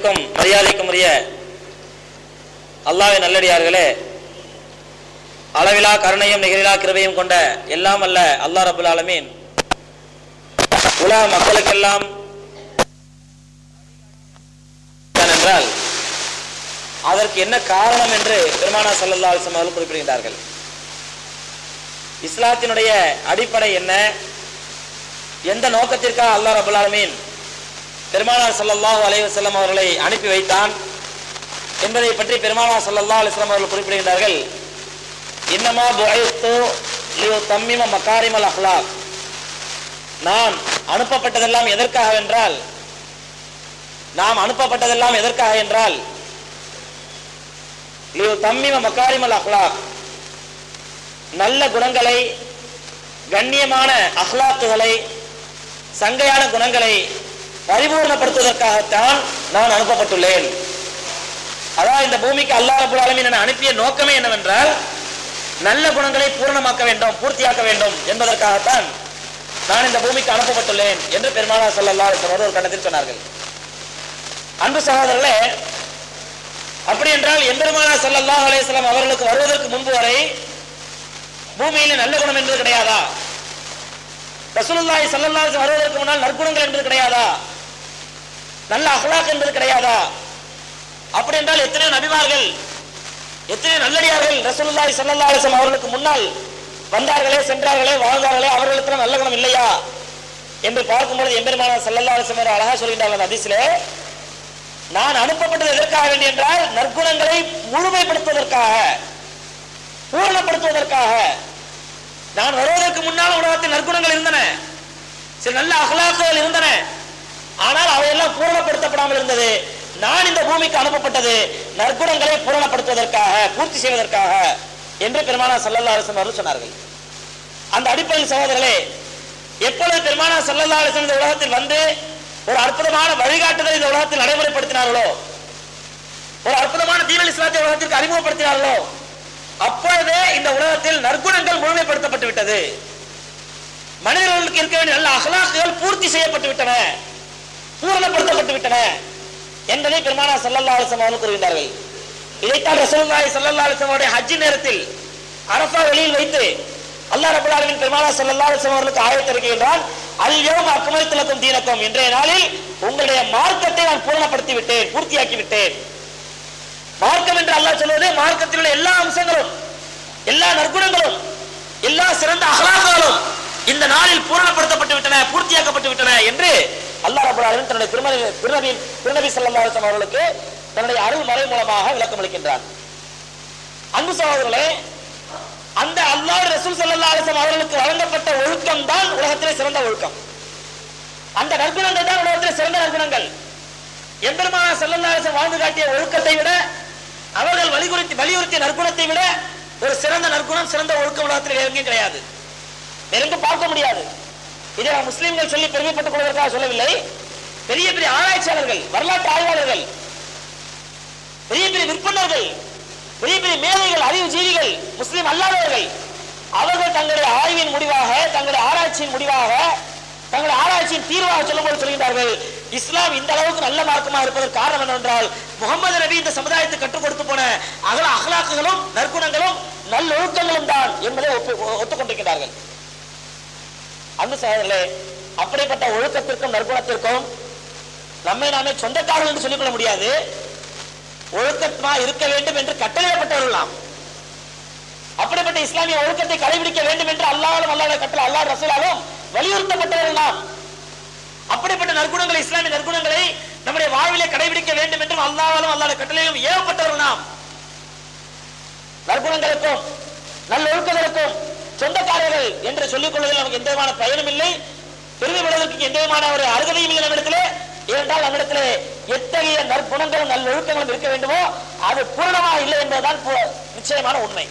கண்ணியத்திற்கும் மரியாதைக்கும் உரிய அல்லாஹ்வின் நல்லடியார்களே அளவிலா கருணையும் நிகரிலா கிருபையும் கொண்ட எல்லாம் அல்ல அல்லாஹ் ரபுல் ஆலமீன் உலக மக்களுக்கெல்லாம் தான் என்றால் அதற்கு என்ன காரணம் என்று பெருமானா சல்லல்லா அலிஸ்லாம் அவர்கள் குறிப்பிடுகின்றார்கள் இஸ்லாத்தினுடைய அடிப்படை என்ன எந்த நோக்கத்திற்காக அல்லாஹ் ரபுல் ஆலமீன் பெருமானார் ஸல்லல்லாஹு அலைஹி வஸல்லம் அவர்களை அனுப்பி வைத்தான் என்பதை பற்றி பெருமானார் ஸல்லல்லாஹு அலைஹி வஸல்லம் அவர்கள் குறிப்பிடுகின்றார்கள் இன்னமா புஐத்து லியு தம்மிம மகாரிமல் அஹ்லாக் நான் அனுப்பப்பட்டதெல்லாம் எதற்காக என்றால் நாம் அனுப்பப்பட்டதெல்லாம் எதற்காக என்றால் லியு தம்மிம மகாரிமல் அஹ்லாக் நல்ல குணங்களை கண்ணியமான அஹ்லாக்குகளை சங்கையான குணங்களை பரிபூர்ணப்படுத்துவதற்காகத்தான் நான் அனுப்பப்பட்டுள்ளேன் அதான் இந்த பூமிக்கு அல்லாஹ் ரபுல் ஆலமீன் என்னை அனுப்பிய நோக்கமே என்னவென்றால் நல்ல குணங்களை பூரணமாக்க வேண்டும் பூர்த்தியாக்க வேண்டும் என்பதற்காகத்தான் நான் இந்த பூமிக்கு அனுப்பப்பட்டுள்ளேன் என்று பெருமானார் ஸல்லல்லாஹு அலைஹி வஸல்லம் ஒரு கட்டத்தில் சொன்னார்கள் அன்பு சகோதரர்களே அப்படி என்றால் எம்பெருமானார் ஸல்லல்லாஹு அலைஹி வஸல்லம் அவர்களுக்கு வருவதற்கு முன்பு வரை பூமியில நல்ல குணம் என்பது கிடையாதா ரசூலுல்லாஹி ஸல்லல்லாஹு அலைஹி வஸல்லம் வருவதற்கு முன்னால் நற்குணங்கள் என்பது கிடையாதா நல்ல அஹ்லாக் என்பது கிடையாதா அப்படி என்றால் எத்தனையோ நபிமார்கள் எத்தனையோ நல்லடியார்கள் ரசூலுல்லாஹி ஸல்லல்லாஹு அலைஹி வஸல்லம் அவர்களுக்கு முன்னால் வந்தார்களே சென்றார்களே வாழ்ந்தார்களே அவர்களுக்கு நல்ல குணம் இல்லையா என்று பார்க்கும்பொழுது எம்பெருமானார் ஸல்லல்லாஹு அலைஹி வஸல்லம் அழகா சொல்கின்றார்கள் அந்த ஹதீஸிலே நான் அனுப்பப்பட்டது எதற்காக வேண்டி என்றால் நற்குணங்களை முழுமைப்படுத்துவதற்காக பூரணப்படுத்துவதற்காக நான் வருவதற்கு முன்னால் உலகத்தில் நற்குணங்கள் இருந்தன சில நல்ல அகலாக்குகள் இருந்தன ஆனால் அவையெல்லாம் பூரணப்படுத்தப்படாமல் இருந்தது நான் இந்த பூமிக்கு அனுப்பப்பட்டது நற்குணங்களை பூரணப்படுத்துவதற்காக பூர்த்தி செய்வதற்காக என்று பெருமானா சல்லல்லா அலிஸ்லம் அவர்கள் சொன்னார்கள் அந்த அடிப்படையில் சகோதரர்களே எப்பொழுது பெருமானா சல்லல்லா அலிஸ்லம் இந்த உலகத்தில் வந்து ஒரு அற்புதமான வழிகாட்டுதல் இந்த உலகத்தில் நடைமுறைப்படுத்தினார்களோ ஒரு அற்புதமான தீனல் இஸ்லாத்தை உலகத்திற்கு அறிமுகப்படுத்தினார்களோ அப்பொழுதே இந்த உலகத்தில் நற்குணங்கள் முழுமைப்படுத்தப்பட்டு விட்டது மனிதர்களுக்கு இருக்க வேண்டிய நல்ல அகலாக்குகள் பூர்த்தி செய்யப்பட்டு விட்டன பூரணப்படுத்தப்பட்டு விட்டன என்பதை பெருமானா சல்லல்லா அலிஸ்லாம் அவர்கள் கூறுகின்றார்கள் இதைத்தான் ரசூலுல்லாஹி ஸல்லல்லாஹு அலைஹி வஸல்லம் அவருடைய ஹஜ் நேரத்தில் அரஃபா வெளியில் வைத்து அல்லாஹ் ரப்பல் ஆலமீன் பெருமானா ஸல்லல்லாஹு அலைஹி வஸல்லம் அவர்களுக்கு ஆயத்து இருக்கின்றான் அல் யௌம அக்மல்து லக்கும் தீனக்கும் இன்றைய நாளில் உங்களுடைய மார்க்கத்தை நான் பூரணப்படுத்தி விட்டேன் பூர்த்தியாக்கி விட்டேன் மார்க்கம் என்று அல்லாஹ் சொல்வது மார்க்கத்தில் உள்ள எல்லா அம்சங்களும் எல்லா நற்குணங்களும் எல்லா சிறந்த அகலாக்களும் இந்த நாளில் பூரணப்படுத்தப்பட்டு விட்டன பூர்த்தியாக்கப்பட்டு விட்டன என்று அல்லாஹ் ரப்பல் ஆலமீன் தன்னுடைய திருமதி திருநபி திருநபி ஸல்லல்லாஹு அலைஹி வஸல்லம் அவர்களுக்கு தன்னுடைய அருள் மறை மூலமாக விளக்கம் அளிக்கின்றான் அன்பு சகோதரர்களே அந்த அல்லாஹ் ரசூல் ஸல்லல்லாஹு அலைஹி வஸல்லம் அவர்களுக்கு வழங்கப்பட்ட ஒழுக்கம் தான் உலகத்திலே சிறந்த ஒழுக்கம் அந்த நற்குணங்கள் தான் உலகத்திலே சிறந்த நற்குணங்கள் எம்பெருமான ஸல்லல்லாஹு அலைஹி வஸல்லம் வாழ்ந்து காட்டிய ஒழுக்கத்தை விட அவர்கள் வலியுறுத்தி வலியுறுத்திய நற்குணத்தை விட ஒரு சிறந்த நற்குணம் சிறந்த ஒழுக்கம் உலகத்தில் வேற எங்கேயும் கிடையாது வேற எங்கும் பார்க்க முடியாது இதை நாம் முஸ்லிம்கள் சொல்லி பெருமைப்பட்டுக் கொள்வதற்காக சொல்லவில்லை பெரிய பெரிய ஆராய்ச்சியாளர்கள் வரலாற்று ஆய்வாளர்கள் பெரிய பெரிய விற்பனர்கள் பெரிய பெரிய மேதைகள் அறிவு ஜீவிகள் முஸ்லிம் அல்லாதவர்கள் அவர்கள் தங்களுடைய ஆய்வின் முடிவாக தங்களுடைய ஆராய்ச்சியின் முடிவாக தங்களுடைய ஆராய்ச்சியின் தீர்வாக சொல்லும்போது சொல்கின்றார்கள் இஸ்லாம் இந்த அளவுக்கு நல்ல மார்க்கமாக இருப்பதற்கு காரணம் என்னவென்றால் முகமது நபி இந்த சமுதாயத்துக்கு கற்றுக் கொடுத்து போன அகல அகலாக்குகளும் நற்குணங்களும் நல்லொழுக்கங்களும் தான் என்பதை ஒப்பு- ஒத்துக்கொண்டிருக்கிறார்கள் அன்பு சகோதரர்களே அப்படிப்பட்ட ஒழுக்கத்திற்கும் நற்குணத்திற்கும் நம்மை நாமே சொந்தக்காரர்கள் என்று சொல்லிக்கொள்ள முடியாது ஒழுக்கமா இருக்க வேண்டும் என்று கட்டளையிடப்பட்டவர்கள் நாம் அப்படிப்பட்ட இஸ்லாமிய ஒழுக்கத்தை கடைபிடிக்க வேண்டும் என்று அல்லாஹ்வும் அல்லாஹ்வுடைய கட்டளை அல்லாஹ் ரசூலாலும் வலியுறுத்தப்பட்டவர்கள் நாம் அப்படிப்பட்ட நற்குணங்களை இஸ்லாமிய நற்குணங்களை நம்முடைய வாழ்விலே கடைபிடிக்க வேண்டும் என்றும் அல்லாஹ்வாலும் அல்லாஹ்வுடைய கட்டளையிலும் ஏவப்பட்டவர்கள் நாம் நற்குணங்களுக்கும் நல்லொழுக்கங்களுக்கும் சொந்தக்காரர்கள் என்று சொல்லிக் கொள்வதில் நமக்கு எந்த விதமான பயனும் இல்லை பெருமைப்படுவதற்கு எந்த விதமான ஒரு அருகதையும் இல்லை நம்மிடத்திலே ஏனென்றால் நம்மிடத்திலே எத்தகைய நற்குணங்களும் நல்லொழுக்கங்களும் இருக்க வேண்டுமோ அது பூரணமாக இல்லை என்பதுதான் பு- நிச்சயமான உண்மை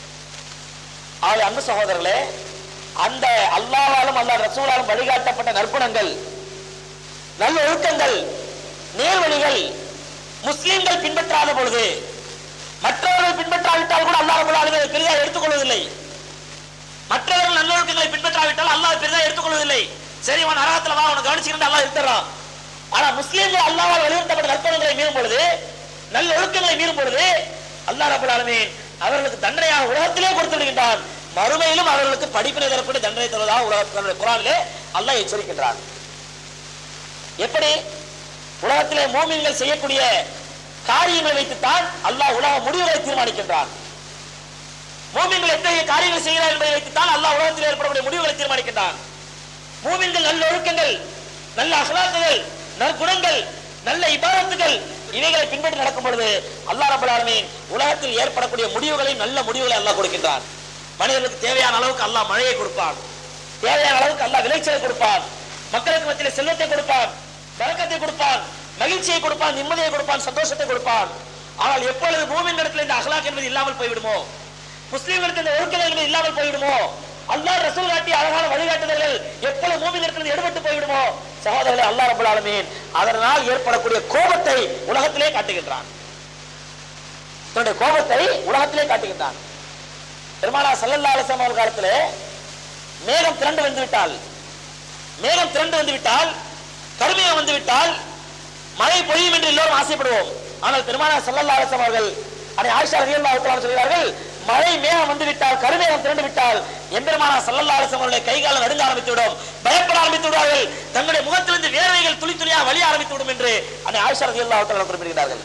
ஆக அன்பு சகோதரர்களே அந்த அல்லாஹ்வாலும் அல்லாஹ் ரசூலாலும் வழிகாட்டப்பட்ட நற்குணங்கள் நல்ல ஒழுக்கங்கள் நேர்வழிகள் முஸ்லிம்கள் பின்பற்றாத பொழுது மற்றவர்கள் பின்பற்றாவிட்டால் கூட அல்லாஹ் ரபுல் ஆலமீன் அதை பெரிதாக எடுத்துக்கொள்வதில்லை மற்றவர்கள் நல்லொழுக்கங்களை பின்பற்றாவிட்டால் அல்லாஹ் பெரிதாக எடுத்துக்கொள்வதில்லை சரி அவன் நரகத்துல வா அவனை கவனிச்சுக்கிட்டு அல்லாஹ் எடுத்துறான் ஆனா முஸ்லீம்கள் அல்லாஹ்வால் வலியுறுத்தப்பட்ட நற்பண்புகளை மீறும் பொழுது நல்ல ஒழுக்கங்களை மீறும் பொழுது அல்லாஹ் ரப்பல் ஆலமீன் அவர்களுக்கு தண்டனையாக உலகத்திலே கொடுத்து விடுகின்றான் மறுமையிலும் அவர்களுக்கு படிப்பினை தரக்கூடிய தண்டனை தருவதாக உலக குரானிலே அல்லாஹ் எச்சரிக்கின்றான் எப்படி உலகத்திலே மோமின்கள் செய்யக்கூடிய காரியங்களை வைத்துத்தான் அல்லாஹ் உலக முடிவுகளை தீர்மானிக்கின்றான் மூமின்கள் எத்தகைய காரியங்கள் செய்கிறார் என்பதை வைத்துத்தான் அல்லாஹ் உலகத்தில் ஏற்படக்கூடிய முடிவுகளை தீர்மானிக்கின்றான் மூமின்கள் நல்ல ஒழுக்கங்கள் நல்ல அகலாக்குகள் நற்குணங்கள் நல்ல இபாதத்துகள் இவைகளை பின்பற்றி நடக்கும் பொழுது அல்லாஹ் ரப்பல் ஆலமீன் உலகத்தில் ஏற்படக்கூடிய முடிவுகளை நல்ல முடிவுகளை அல்லாஹ் கொடுக்கின்றான் மனிதர்களுக்கு தேவையான அளவுக்கு அல்லாஹ் மழையை கொடுப்பான் தேவையான அளவுக்கு அல்லாஹ் விளைச்சலை கொடுப்பான் மக்களுக்கு மத்தியில் செல்வத்தை கொடுப்பான் பரக்கத்தை கொடுப்பான் மகிழ்ச்சியை கொடுப்பான் நிம்மதியை கொடுப்பான் சந்தோஷத்தை கொடுப்பான் ஆனால் எப்பொழுது பூமியின் இடத்துல இந்த அகலாக் என்பது இல்லாமல் போய்விடுமோ முஸ்லீம்களுக்கு இந்த ஒழுக்கங்கள் என்பது இல்லாமல் போய்விடுமோ அல்லாஹ் ரசூல் காட்டிய அழகான வழிகாட்டுதல்கள் எப்பொழுது பூமியில் இருக்கிறது எடுபட்டு போய்விடுமோ சகோதரர்களே அல்லாஹ் ரப்பல் ஆலமீன் அதனால் ஏற்படக்கூடிய கோபத்தை உலகத்திலே காட்டுகின்றான் தன்னுடைய கோபத்தை உலகத்திலே காட்டுகின்றான் பெருமானா சல்லல்லா அலிஸ்லாம் அவர்கள் காலத்திலே மேகம் திரண்டு வந்து விட்டால் மேகம் திரண்டு வந்து விட்டால் கருமையம் வந்து விட்டால் மழை பொழியும் என்று எல்லோரும் ஆசைப்படுவோம் ஆனால் பெருமானா சல்லல்லா அலிஸ்லாம் அவர்கள் அதை ஆயிஷா ரலியல்லாஹு தஆலா சொல்கிறார்கள் மழை மேகம் வந்து விட்டால் கருமேகம் திரண்டு விட்டால் எம்பெருமானா சல்லல்லா அலிஸ்லாம் அவர்களுடைய கைகாலம் நடுங்க ஆரம்பித்து விடும் பயப்பட ஆரம்பித்து விடுவார்கள் தங்களுடைய முகத்திலிருந்து வேர்வைகள் துளி துளியாக வழி ஆரம்பித்து விடும் என்று அதை ஆயிஷா ரலியல்லாஹு தஆலா குறிப்பிடுகிறார்கள்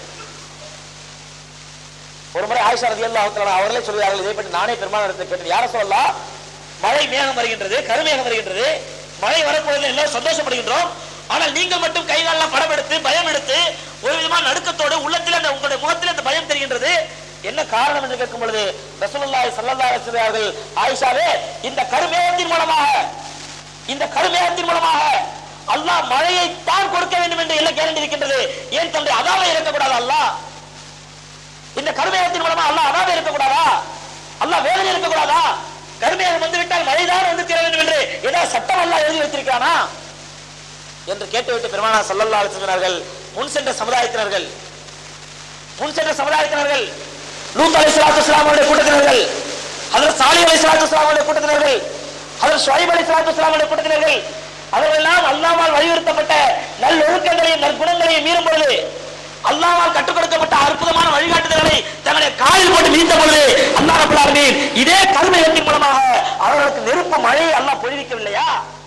ஒரு முறை ஆயிஷா ரலியல்லாஹு தஆலா அவர்களே சொல்கிறார்கள் இதை பற்றி நானே பெருமானாரிடத்தில் கேட்டேன் யார சொல்லலாம் மழை மேகம் வருகின்றது கருமேகம் வருகின்றது மழை வரப்போவதில் எல்லோரும் சந்தோஷப்படுகின்றோம் ஆனால் நீங்கள் மட்டும் கைகாலெல்லாம் படம் எடுத்து பயம் எடுத்து ஒரு விதமான நடுக்கத்தோடு உள்ளத்தில் அந்த உங்களுடைய முகத்தில் அந்த பயம் தெரிகின்றது என்ன காரணம் என்று கேட்கும் பொழுது ரசூலுல்லாஹி ஸல்லல்லாஹு அலைஹி வஸல்லம் அவர்கள் ஆயிஷாவே இந்த கருமேகத்தின் மூலமாக இந்த கருமேகத்தின் மூலமாக அல்லாஹ் மழையை தான் கொடுக்க வேண்டும் என்று எல்லாம் கேரண்டி இருக்கின்றது ஏன் தன்னுடைய அதாவை இறக்கக்கூடாது அல்லாஹ் இந்த கருமேகத்தின் மூலமா அல்லாஹ் அதாவை இருக்கக்கூடாதா அல்லாஹ் வேதனை இருக்கக்கூடாதா கருமேகம் வந்து விட்டால் மழைதான் வந்து தீர வேண்டும் என்று ஏதாவது சட்டம் அல்லாஹ் எழுதி வைத்திருக்கிறானா என்று கேட்டுவிட்டு பெருமானா சல்லல்லா அலிஸ்வர்கள் முன் சென்ற சமுதாயத்தினர்கள் முன் சென்ற சமுதாயத்தினர்கள் லூத் அலி சலாத்து இஸ்லாமுடைய கூட்டத்தினர்கள் அதில் சாலி அலி சலாத்து இஸ்லாமுடைய கூட்டத்தினர்கள் அதில் ஷுவைப் அலி சலாத்து இஸ்லாமுடைய கூட்டத்தினர்கள் அவர்களெல்லாம் அல்லாமால் வலியுறுத்தப்பட்ட நல்லொழுக்கங்களையும் நற்குணங்களையும் மீறும் பொழுது அல்லாஹ்வால் கற்றுக் கொடுக்கப்பட்ட அற்புதமான வழிகாட்டுதல்களை தங்களுடைய காலில் போட்டு மீந்த பொழுது அல்லாஹ் ரப்பல் ஆலமீன் இதே கருமையத்தின் மூலமாக அவர்களுக்கு நெருப்பு மழையை அல்லாஹ் பொழிவிக்கவில்லையா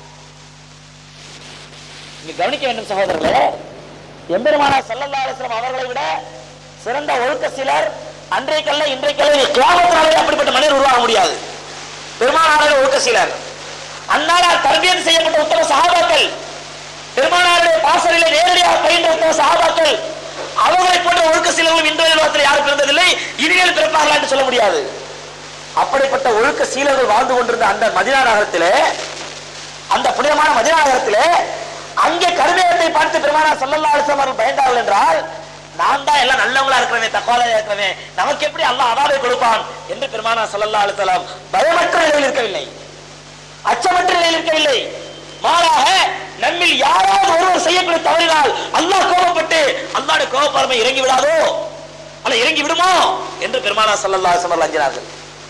இங்க கவனிக்க வேண்டும் சகோதரர்களே எம்பெருமானா சல்லல்லா அலிஸ்லாம் அவர்களை விட சிறந்த ஒழுக்க சிலர் அன்றைக்கல்ல இன்றைக்கல்ல கிராமத்தினாலே அப்படிப்பட்ட மனிதர் உருவாக முடியாது பெருமானார்கள் ஒழுக்க சிலர் அன்னாரால் தர்பியம் செய்யப்பட்ட உத்தம சகாபாக்கள் பெருமானாருடைய பாசறையிலே நேரடியாக பயின்ற உத்தம சகாபாக்கள் அவர்களை போன்ற ஒழுக்க சீலர்களும் இன்றைய உலகத்தில் யாரும் பிறந்ததில்லை இனிமேல் பிறப்பார்களா என்று சொல்ல முடியாது அப்படிப்பட்ட ஒழுக்க சீலர்கள் வாழ்ந்து கொண்டிருந்த அந்த மதினா நகரத்திலே அந்த புனிதமான மதினா நகரத்திலே அங்கே கருமேகத்தை பார்த்து பெருமானா சல்லல்லா அலிஸ்லாம் அவர்கள் பயந்தார்கள் என்றால் நான் தான் எல்லாம் நல்லவங்களா இருக்கிறவன் தக்கவாலா இருக்கிறவன் நமக்கு எப்படி அல்லாஹ் அதாவை கொடுப்பான் என்று பெருமானா சல்லல்லா அலிஸ்லாம் பயமற்ற நிலையில் இருக்கவில்லை அச்சமற்ற நிலையில் இருக்கவில்லை மாறாக நம்மில் யாராவது ஒருவர் செய்யக்கூடிய தவறினால் அல்லாஹ் கோபப்பட்டு அல்லாஹ்வுடைய கோபப்பரமை இறங்கி விடாதோ அல்ல இறங்கி விடுமோ என்று பெருமானா சல்லல்லா அலிஸ்லாம் அவர்கள் அஞ்சினார்கள்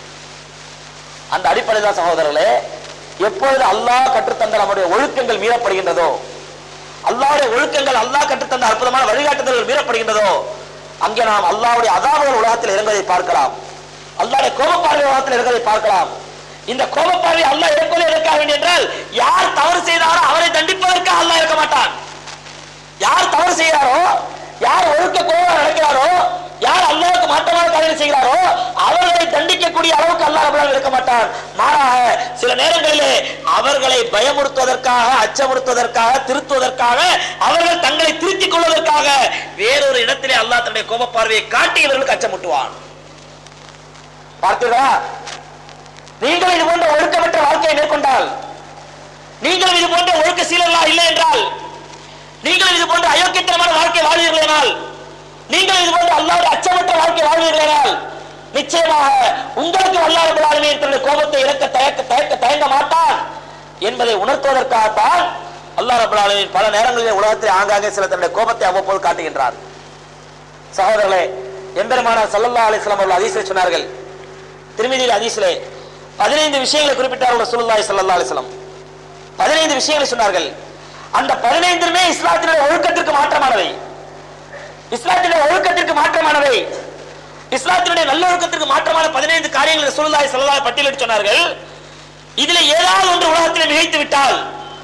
அந்த அடிப்படையில் தான் சகோதரர்களே எப்பொழுது அல்லாஹ் கற்றுத்தந்த நம்முடைய ஒழுக்கங்கள் மீறப்படுகின்றதோ அல்லாஹ்வுடைய ஒழுக்கங்கள் அல்லாஹ் கற்றுத்தந்த அற்புதமான வழிகாட்டுதல்கள் மீறப்படுகின்றதோ அங்கே நாம் அல்லாஹ்வுடைய அதாவுகள் உலகத்தில் இறங்குவதை பார்க்கலாம் அல்லாஹ்வுடைய கோபப்பார்வை உலகத்தில் இறங்குவதை பார்க்கலாம் இந்த கோபப்பார்வை அல்லாஹ் இறக்குவதை எதற்காக வேண்டி என்றால் யார் தவறு செய்தாரோ அவரை தண்டிப்பதற்காக அல்லாஹ் இருக்க மாட்டான் யார் தவறு செய்கிறாரோ யார் ஒழுக்க கோபம் நடக்கிறாரோ யார் அல்லாஹ்வுக்கு மாற்றமான காரியங்கள் செய்கிறாரோ அவர்களை தண்டிக்கக்கூடிய அளவுக்கு அல்லாஹ் ரப்பல் இருக்க மாட்டான் மாறாக சில நேரங்களிலே அவர்களை பயமுறுத்துவதற்காக அச்சமுறுத்துவதற்காக திருத்துவதற்காக அவர்கள் தங்களை திருத்திக் கொள்வதற்காக வேறொரு இடத்திலே அல்லாஹ் தன்னுடைய கோப பார்வையை காட்டி இவர்களுக்கு அச்சமூட்டுவான் பார்த்தீர்களா நீங்கள் இது போன்ற ஒழுக்கமற்ற வாழ்க்கையை மேற்கொண்டால் நீங்கள் இது போன்ற ஒழுக்க சீலர்களா இல்லை என்றால் நீங்கள் இது போன்ற அயோக்கியத்தனமான வாழ்க்கை வாழ்வீர்களானால் நீங்கள் இது போன்ற அல்லாஹ் அச்சமற்ற வாழ்க்கை வாழ்வீர்களானால் நிச்சயமாக உங்களுக்கு அல்லாஹ் ரப்பல் ஆலமீன் தன்னுடைய கோபத்தை இறக்க தயக்க தயக்க தயங்க மாட்டான் என்பதை உணர்த்துவதற்காகத்தான் அல்லாஹ் ரப்பல் ஆலமீன் பல நேரங்களிலே உலகத்தில் ஆங்காங்கே சில தன்னுடைய கோபத்தை அவ்வப்போது காட்டுகின்றார் சகோதரர்களே எம்பெருமானார் ஸல்லல்லாஹு அலைஹி வஸல்லம் அவர்கள் ஹதீஸில் சொன்னார்கள் திருமதியில் ஹதீஸிலே பதினைந்து விஷயங்களை குறிப்பிட்டார்கள் ரசூலுல்லாஹி ஸல்லல்லாஹு அலைஹி வஸல்லம் பதினைந்து விஷயங்களை சொன்னார்கள் அந்த பதினைந்துமே இஸ்லாத்தினுடைய ஒழுக்கத்திற்கு மாற்றமானவை இஸ்லாத்தினுடைய ஒழுக்கத்திற்கு மாற்றமானவை இஸ்லாத்தினுடைய நல்லொழுக்கத்திற்கு மாற்றமான பதினைந்து காரியங்கள் ரசூலுல்லாஹி ஸல்லல்லாஹு அலைஹி பட்டியலிட்டு சொன்னார்கள் இதுல ஏதாவது ஒன்று உலகத்தில் மிகைத்து விட்டால்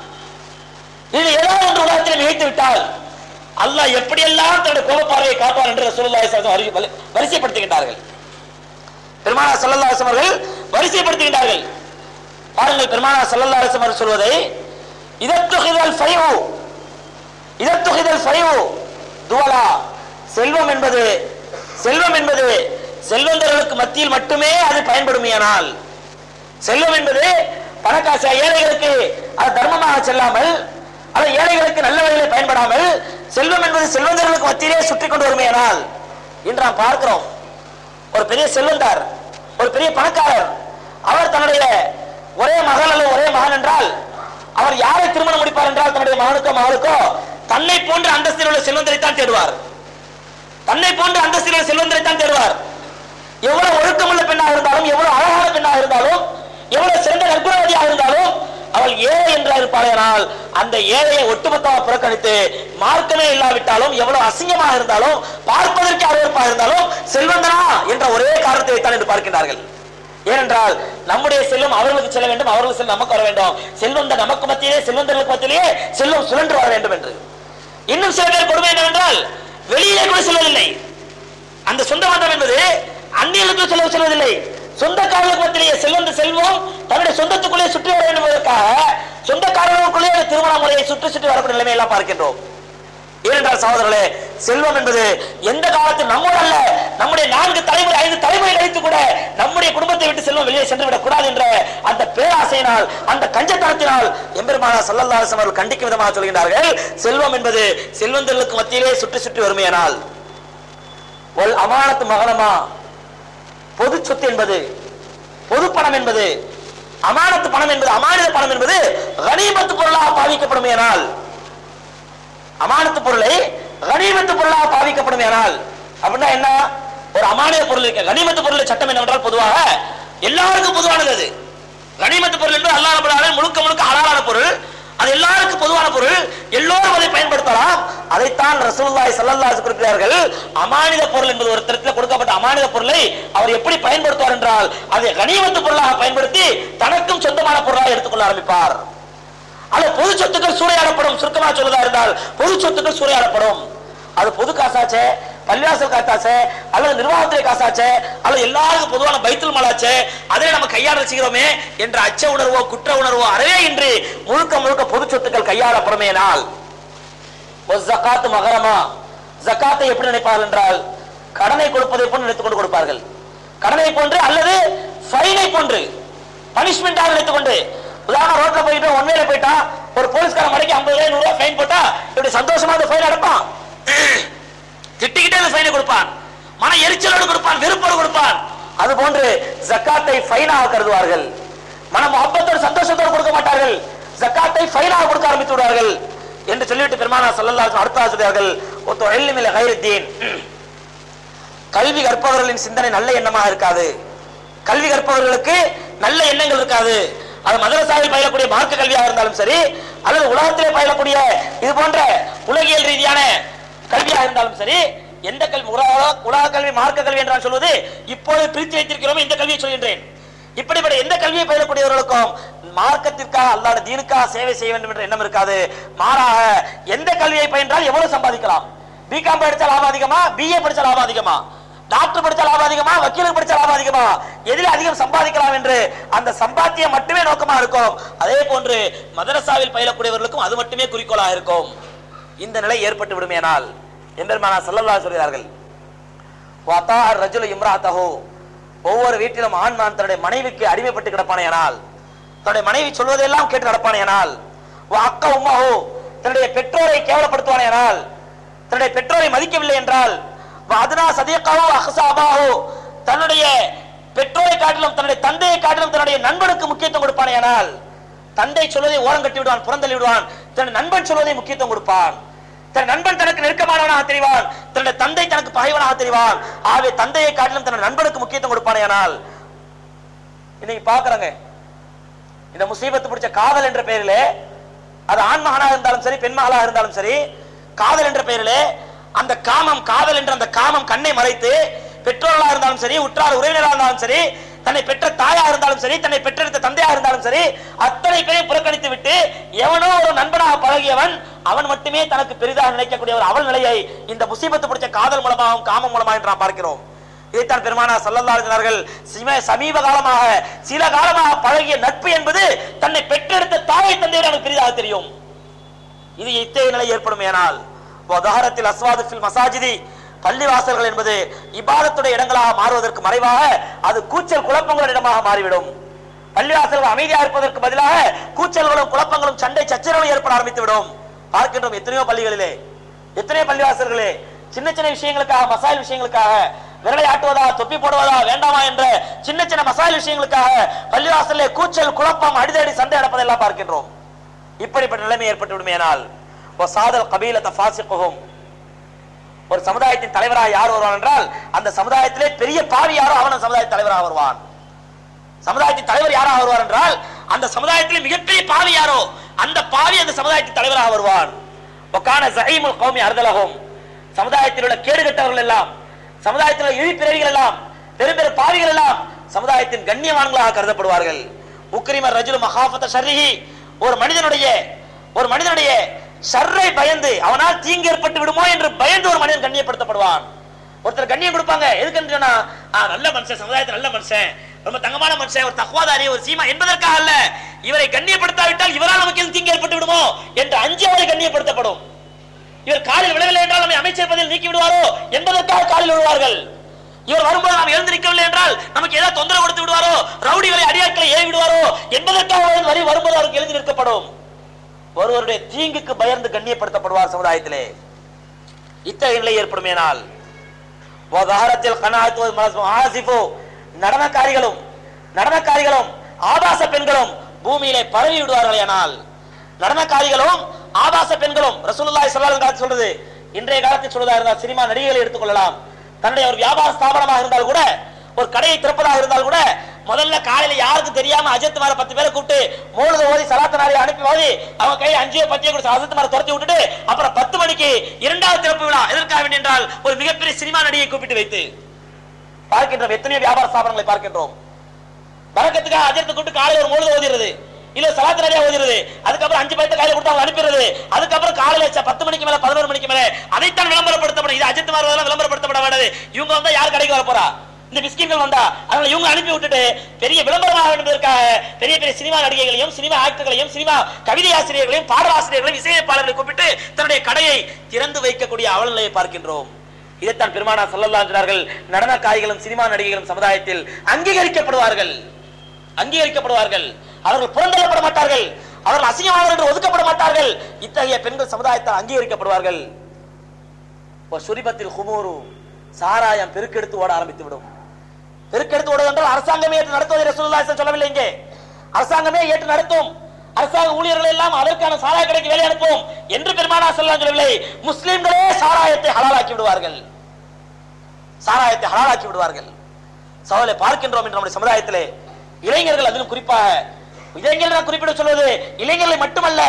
இதுல ஏதாவது ஒன்று உலகத்தில் மிகைத்து விட்டால் அல்லாஹ் எப்படியெல்லாம் தன்னுடைய கோபப்பார்வையை காப்பார் என்று ரசூலுல்லாஹி ஸல்லல்லாஹு அலைஹி வஸல்லம் வரி- வரிசைப்படுத்துகின்றார்கள் பெருமானா ஸல்லல்லாஹு அலைஹி வஸல்லம் அவர்கள் வரிசைப்படுத்துகின்றார்கள் பாருங்கள் பெருமானா ஸல்லல்லாஹு அலைஹி வஸல்லம் அவர்கள் சொல்வதை இதத்துகிதல் ஃபைவு இதத்துகிதல் ஃபைவு துவலா செல்வம் என்பது செல்வம் என்பது செல்வந்தர்களுக்கு மத்தியில் மட்டுமே அது பயன்படுமையானால் செல்வம் என்பது பணக்காசு ஏழைகளுக்கு அது தர்மமாக செல்லாமல் அது ஏழைகளுக்கு நல்ல வழியில் பயன்படாமல் செல்வம் என்பது செல்வந்தர்களுக்கு மத்தியிலே சுற்றி கொண்டு வருமையானால் இன்று நாம் பார்க்கிறோம் ஒரு பெரிய செல்வந்தார் ஒரு பெரிய பணக்காரர் அவர் தன்னுடைய ஒரே மகள் அல்லது ஒரே மகன் என்றால் அவர் யாரை திருமணம் முடிப்பார் என்றால் தன்னுடைய மகனுக்கோ மகளுக்கோ தன்னை போன்ற அந்தஸ்தில் உள்ள செல்வந்தரை தான் தேடுவார் தன்னை போன்ற அந்தஸ்தில் உள்ள செல்வந்தரை தான் தேடுவார் எவ்வளவு ஒழுக்கமுள்ள பெண்ணாக இருந்தாலும் எவ்வளவு அழகான பெண்ணாக இருந்தாலும் எவ்வளவு சிறந்த நற்குணவதியாக இருந்தாலும் அவள் ஏழை என்றா இருப்பாளேனால் அந்த ஏழையை ஒட்டுமொத்தமாக புறக்கணித்து மார்க்கமே இல்லாவிட்டாலும் எவ்வளவு அசிங்கமாக இருந்தாலும் பார்ப்பதற்கு அருவருப்பாக இருந்தாலும் செல்வந்தனா என்ற ஒரே காரணத்தை வைத்தான் என்று பார்க்கின்றார்கள் ஏனென்றால் நம்முடைய செல்வம் அவர்களுக்கு செல்ல வேண்டும் அவர்கள் செல்வம் நமக்கு வர வேண்டும் செல்வந்த நமக்கு மத்தியிலே செல்வந்தர்களுக்கு மத்தியிலே செல்வம் சுழன்று வர வேண்டும் என்று இன்னும் சில பேர் கொடுமை என்னவென்றால் வெளியிலே கூட செல்வதில்லை அந்த சொந்த பந்தம் என்பது அந்நியர்களுக்கு செல்வ செல்வதில்லை சொந்தக்காரர்களுக்கு மத்தியிலேயே செல்வந்த செல்வம் தன்னுடைய சொந்தத்துக்குள்ளே சுற்றி வர வேண்டும் என்பதற்காக சொந்தக்காரர்களுக்குள்ளே அந்த திருமண முறையை சுற்றி சுற்றி வரக்கூடிய நிலைமை எல்லாம் பார்க்கின்றோம் ஏனென்றால் சகோதரர்களே செல்வம் என்பது எந்த காலத்தில் நம்மோடு அல்ல நம்முடைய நான்கு தலைமுறை ஐந்து தலைமுறை கழித்து கூட நம்முடைய குடும்பத்தை விட்டு செல்வம் வெளியே சென்று விடக் கூடாது என்ற அந்த பேராசையினால் அந்த கஞ்சத்தனத்தினால் எம்பெருமானா சல்லல்லாஹு அலைஹி வஸல்லம் அவர்கள் கண்டிக்கும் விதமாக சொல்கின்றார்கள் செல்வம் என்பது செல்வந்தர்களுக்கு மத்தியிலே சுற்றி சுற்றி வருமையானால் ஒல் அமானத்து மகனமா பொது சொத்து என்பது பொது பணம் என்பது அமானத்து பணம் என்பது அமானித பணம் என்பது கனிமத்து பொருளாக பாவிக்கப்படுமையானால் அமானத்து பொருளை கனிமத்து பொருளாக பாவிக்கப்படுமையானால் அப்படின்னா என்ன ஒரு அமானித பொருள் இருக்கு கனிமத்து பொருள் சட்டம் என்னவென்றால் பொதுவாக எல்லாருக்கும் பொதுவானது அது கனிமத்து பொருள் என்பது அல்லாஹ் ரப்பல் ஆலமீன் முழுக்க முழுக்க ஹலாலான பொருள் அது எல்லாருக்கும் பொதுவான பொருள் எல்லோரும் அதை பயன்படுத்தலாம் அதைத்தான் ரசூலுல்லாஹி ஸல்லல்லாஹு அலைஹி குறிப்பிட்டார்கள் அமானித பொருள் என்பது ஒரு தரத்தில் கொடுக்கப்பட்ட அமானித பொருளை அவர் எப்படி பயன்படுத்துவார் என்றால் அதை கனிமத்து பொருளாக பயன்படுத்தி தனக்கும் சொந்தமான பொருளாக எடுத்துக்கொள்ள ஆரம்பிப்பார் அல்ல பொது சொத்துக்கள் சூறையாடப்படும் சுருக்கமா சொல்லுதா இருந்தால் பொது சொத்துக்கள் சூறையாடப்படும் அது பொது காசாச்சே பள்ளிவாசல் காசாச்சே அல்லது நிர்வாகத்துறை காசாச்சே அல்லது எல்லாருக்கும் பொதுவான பைத்துல் மலாச்சே அதை நம்ம கையாள செய்கிறோமே என்ற அச்ச உணர்வோ குற்ற உணர்வோ அறவே இன்றி முழுக்க முழுக்க பொது சொத்துக்கள் கையாளப்படுமேனால் ஒரு ஜக்காத்து மகரமா ஜக்காத்தை எப்படி நினைப்பார்கள் என்றால் கடனை கொடுப்பதை போன்று நினைத்துக் கொண்டு கொடுப்பார்கள் கடனை போன்று அல்லது ஃபைனை போன்று பனிஷ்மெண்டாக நினைத்துக் கொண்டு உதாரணம் ரோட்ல போயிட்டு ஒன் வேல போயிட்டா ஒரு போலீஸ்காரன் மணிக்கு ஐம்பது ரூபாய் நூறு ரூபாய் ஃபைன் போட்டா இப்படி சந்தோஷமா அந்த ஃபைன் அடைப்பான் திட்டிக்கிட்டே அந்த ஃபைனை கொடுப்பான் மன எரிச்சலோடு கொடுப்பான் வெறுப்போடு கொடுப்பான் அது போன்று ஜக்காத்தை ஃபைனாக கருதுவார்கள் மன முகப்பத்தோடு சந்தோஷத்தோடு கொடுக்க மாட்டார்கள் ஜக்காத்தை ஃபைனாக கொடுக்க ஆரம்பித்து விடுவார்கள் என்று சொல்லிவிட்டு பெருமானா சல்லல்லாஹு அலைஹி வஸல்லம் அடுத்த ஆசிரியர்கள் ஒத்து எல்லிமில் கைருத்தீன் கல்வி கற்பவர்களின் சிந்தனை நல்ல எண்ணமாக இருக்காது கல்வி கற்பவர்களுக்கு நல்ல எண்ணங்கள் இருக்காது அது மதரசாவில் பயிலக்கூடிய மார்க்க கல்வியாக இருந்தாலும் சரி அல்லது உலகத்திலே பயிலக்கூடிய இது போன்ற உலகியல் ரீதியான கல்வியாக இருந்தாலும் சரி எந்த கல்வி உலக உலக கல்வி மார்க்க கல்வி என்றால் சொல்வது இப்போது பிரித்து வைத்திருக்கிறோம் இந்த கல்வியை சொல்கின்றேன் இப்படிப்பட்ட எந்த கல்வியை பயிலக்கூடியவர்களுக்கும் மார்க்கத்திற்காக அல்லாத தீனுக்காக சேவை செய்ய வேண்டும் என்ற எண்ணம் இருக்காது மாறாக எந்த கல்வியை பயின்றால் எவ்வளவு சம்பாதிக்கலாம் பிகாம் படிச்சா லாபம் அதிகமா பிஏ படிச்சா லாபம் அதிகமா டாக்டர் படிச்சா லாபம் அதிகமா வக்கீலுக்கு படிச்சா லாபம் அதிகமா எதில் அதிகம் சம்பாதிக்கலாம் என்று அந்த சம்பாத்தியம் மட்டுமே நோக்கமா இருக்கும் அதே போன்று மதரசாவில் பயிலக்கூடியவர்களுக்கும் அது மட்டுமே குறிக்கோளாக இருக்கும் இந்த நிலை ஏற்பட்டு விடுமேனால் எம்பெருமானா ஸல்லல்லாஹு சொல்கிறார்கள் வாத்தா ரஜுல இம்ராத்தஹு ஒவ்வொரு வீட்டிலும் ஆண்மான் தன்னுடைய மனைவிக்கு அடிமைப்பட்டு கிடப்பானேயானால் தன்னுடைய மனைவி சொல்வதெல்லாம் கேட்டு நடப்பானேயானால் அக்கா உம்மாஹு தன்னுடைய பெற்றோரை கேவலப்படுத்துவானேயானால் தன்னுடைய பெற்றோரை மதிக்கவில்லை என்றால் அதுனா சதியக்காவோ அஹசாபாவோ தன்னுடைய பெற்றோரை காட்டிலும் தன்னுடைய தந்தையை காட்டிலும் தன்னுடைய நண்பனுக்கு முக்கியத்துவம் கொடுப்பானேயானால் தந்தை சொல்வதை ஓரம் கட்டி விடுவான் புறந்தள்ளி விடுவான் தன் நண்பன் சொல்வதை முக்கியத்துவம் கொடுப்பான் தன் நண்பன் தனக்கு நெருக்கமானவனாக தெரிவான் தன்னுடைய தந்தை தனக்கு பகைவனாக தெரிவான் ஆகவே தந்தையை காட்டிலும் தன் நண்பனுக்கு முக்கியத்துவம் கொடுப்பானேயானால் இன்னைக்கு பாக்குறாங்க இந்த முசீபத்து பிடிச்ச காதல் என்ற பெயரிலே அது ஆண் மகனாக இருந்தாலும் சரி பெண் மகளாக இருந்தாலும் சரி காதல் என்ற பெயரிலே அந்த காமம் காதல் என்ற அந்த காமம் கண்ணை மறைத்து பெற்றோர்களாக இருந்தாலும் சரி உற்றார் உறவினராக இருந்தாலும் சரி தன்னை பெற்ற தாயா இருந்தாலும் சரி தன்னை பெற்றெடுத்த தந்தையா இருந்தாலும் சரி அத்தனை பேரையும் புறக்கணித்து விட்டு எவனோ ஒரு நண்பனாக பழகியவன் அவன் மட்டுமே தனக்கு பெரிதாக நினைக்கக்கூடிய ஒரு அவல் நிலையை இந்த முசீபத்து பிடிச்ச காதல் மூலமாகவும் காமம் மூலமாக என்று நாம் பார்க்கிறோம் இதைத்தான் பெருமானா சல்லல்லாஹு சமீப காலமாக சில காலமாக பழகிய நட்பு என்பது தன்னை பெற்றெடுத்த தாயை தந்தையை நமக்கு பெரிதாக தெரியும் இது இத்தகைய நிலை ஏற்படும் ஏனால் உதாரணத்தில் அஸ்வாது ஃபில் மசாஜிதி பள்ளிவாசல்கள் என்பது இபாதத்துடைய இடங்களாக மாறுவதற்கு மறைவாக அது கூச்சல் குழப்பங்கள் இடமாக மாறிவிடும் பள்ளிவாசல்கள் அமைதியா இருப்பதற்கு பதிலாக கூச்சல்களும் குழப்பங்களும் சண்டை சச்சரவும் ஏற்பட ஆரம்பித்து விடும் பார்க்கின்றோம் எத்தனையோ பள்ளிகளிலே எத்தனையோ பள்ளிவாசல்களே சின்ன சின்ன விஷயங்களுக்காக மசாயில் விஷயங்களுக்காக விரலை ஆட்டுவதா தொப்பி போடுவதா வேண்டாமா என்ற சின்ன சின்ன மசாயில் விஷயங்களுக்காக பள்ளிவாசல்லே கூச்சல் குழப்பம் அடிதடி சண்டை நடப்பதெல்லாம் பார்க்கின்றோம் இப்படிப்பட்ட நிலைமை ஏற்பட்டு விடுமேனால் சாதல் கபீல தஃபாசிக்கும் ஒரு சமுதாயத்தின் தலைவராக யார் வருவான் என்றால் அந்த சமுதாயத்திலே பெரிய பாவி யாரோ அவன் அந்த சமுதாய தலைவராக வருவான் சமுதாயத்தின் தலைவர் யாராக வருவார் என்றால் அந்த சமுதாயத்திலே மிகப்பெரிய பாவி யாரோ அந்த பாவி அந்த சமுதாயத்தின் தலைவராக வருவான் ஒக்கான ஜஹீமுல் கௌமி அர்தலகும் சமுதாயத்தில் உள்ள கேடுகட்டவர்கள் எல்லாம் சமுதாயத்தில் உள்ள இழிப்பிறவிகள் எல்லாம் பெரும் பெரும் பாவிகள் எல்லாம் சமுதாயத்தின் கண்ணியவான்களாக கருதப்படுவார்கள் உக்ரிமர் ரஜுல் மகாஃபத ஷர்ரிஹி ஒரு மனிதனுடைய ஒரு மனிதனுடைய ஷர்ரை பயந்து அவனால் தீங்கு ஏற்பட்டு விடுமோ என்று பயந்து ஒரு மனிதன் கண்ணியப்படுத்தப்படுவான் ஒருத்தர் கண்ணியம் கொடுப்பாங்க எதுக்கு சொன்னா ஆ, நல்ல மனுஷன் சமுதாயத்தில் நல்ல மனுஷன் ரொம்ப தங்கமான மனுஷன் ஒரு தக்குவாதாரி ஒரு சீமா என்பதற்காக அல்ல இவரை கண்ணியப்படுத்தாவிட்டால் இவரால் நமக்கு எதுவும் தீங்கு ஏற்பட்டு விடுமோ என்று அஞ்சு அவரை கண்ணியப்படுத்தப்படும் இவர் காலில் விழவில்லை என்றால் நம்மை அமைச்சர் பதவியில் நீக்கி விடுவாரோ என்பதற்காக காலில் விழுவார்கள் இவர் வரும்போது நாம் எழுந்திருக்கவில்லை என்றால் நமக்கு ஏதாவது தொந்தரவு கொடுத்து விடுவாரோ ரவுடிகளை அடியாட்களை ஏவி விடுவாரோ என்பதற்காக அவர் வரி வரும்போது அவருக்கு எழுதி நிற்கப்படும் ஒருவருடைய தீங்குக்கு பயந்து கண்ணியப்படுத்தப்படுவார் சமுதாயத்திலே இத்தகைய நிலை ஏற்படுமேனால் வதாரத்தில் கனாத்து ஆசிஃபோ நடனக்காரிகளும் நடனக்காரிகளும் ஆபாச பெண்களும் பூமியிலே பரவி விடுவார்கள் ஆனால் நடனக்காரிகளும் ஆபாச பெண்களும் ரசூலுல்லாஹி ஸல்லல்லாஹு அலைஹி வஸல்லம் சொல்றது இன்றைய காலத்தில் சொல்வதா இருந்தால் சினிமா நடிகைகளை எடுத்துக்கொள்ளலாம் தன்னுடைய ஒரு வியாபார ஸ்தாபனமாக இருந்தால் கூட ஒரு கடையை திறப்பதாக இருந்தால் கூட முதல்ல காலையில யாருக்கு தெரியாம அஜித் மார பத்து பேரை கூப்பிட்டு மூணு ஓதி சலாத்த நாளை அனுப்பி ஓதி அவங்க கையை அஞ்சு பத்தியை கொடுத்து அஜித் மார துரத்தி விட்டுட்டு அப்புறம் பத்து மணிக்கு இரண்டாவது திறப்பு விழா எதற்காக வேண்டி என்றால் ஒரு மிகப்பெரிய சினிமா நடிகை கூப்பிட்டு வைத்து பார்க்கின்றோம் எத்தனையோ வியாபார ஸ்தாபனங்களை பார்க்கின்றோம் பறக்கத்துக்காக அஜர்த்து கூப்பிட்டு காலையில ஒரு முழுது ஓதிடுறது இல்ல சலாத்து நிறைய ஓதிடுறது அதுக்கப்புறம் அஞ்சு பைத்த கையில கொடுத்து அவங்க அனுப்பிடுறது அதுக்கப்புறம் காலையில ச- பத்து மணிக்கு மேல பதினோரு மணிக்கு மேல அதைத்தான் விளம்பரப்படுத்தப்படும் இது அஜித் மார்வதெல்லாம் விளம்பரப்படுத்தப்பட வேண்டாது இவங்க வந்தா யார் கடைக்கு வர போறா இந்த பிஸ்கின்கள் வந்தா அதனால இவங்க அனுப்பி விட்டுட்டு பெரிய விளம்பரமாக என்பதற்காக பெரிய பெரிய சினிமா நடிகைகளையும் சினிமா ஆக்டர்களையும் சினிமா கவிதை ஆசிரியர்களையும் பாடலாசிரியர்களையும் இசையமைப்பாளர்களை கூப்பிட்டு தன்னுடைய கடையை திறந்து வைக்கக்கூடிய அவல நிலையை பார்க்கின்றோம் இதைத்தான் பெருமானா சொல்லலாம் சொன்னார்கள் நடனக்காரிகளும் சினிமா நடிகைகளும் சமுதாயத்தில் அங்கீகரிக்கப்படுவார்கள் அங்கீகரிக்கப்படுவார்கள் அவர்கள் புறந்தள்ளப்பட மாட்டார்கள் அவர்கள் அசிங்கமானவர்கள் என்று ஒதுக்கப்பட மாட்டார்கள் இத்தகைய பெண்கள் சமுதாயத்தால் அங்கீகரிக்கப்படுவார்கள் சுரிபத்தில் குமூரு சாராயம் பெருக்கெடுத்து ஓட ஆரம்பித்து விடும் பெருக்கெடுத்து ஓடுவது என்றால் அரசாங்கமே ஏற்று நடத்துவதை ரசூலுல்லாஹி ஸல்லல்லாஹு சொல்லவில்லை இங்கே அரசாங்கமே ஏற்று நடத்தும் அரசாங்க ஊழியர்கள் எல்லாம் அதற்கான சாராய கடைக்கு வேலை அனுப்பும் என்று பெருமானா ஸல்லல்லாஹு சொல்லவில்லை முஸ்லிம்களே சாராயத்தை ஹலாலாக்கி விடுவார்கள் சாராயத்தை ஹலாலாக்கி விடுவார்கள் சவாலை பார்க்கின்றோம் என்று நம்முடைய சமுதாயத்திலே இளைஞர்கள் அதிலும் குறிப்பாக இளைஞர்கள் நான் குறிப்பிட சொல்வது இளைஞர்களை மட்டுமல்ல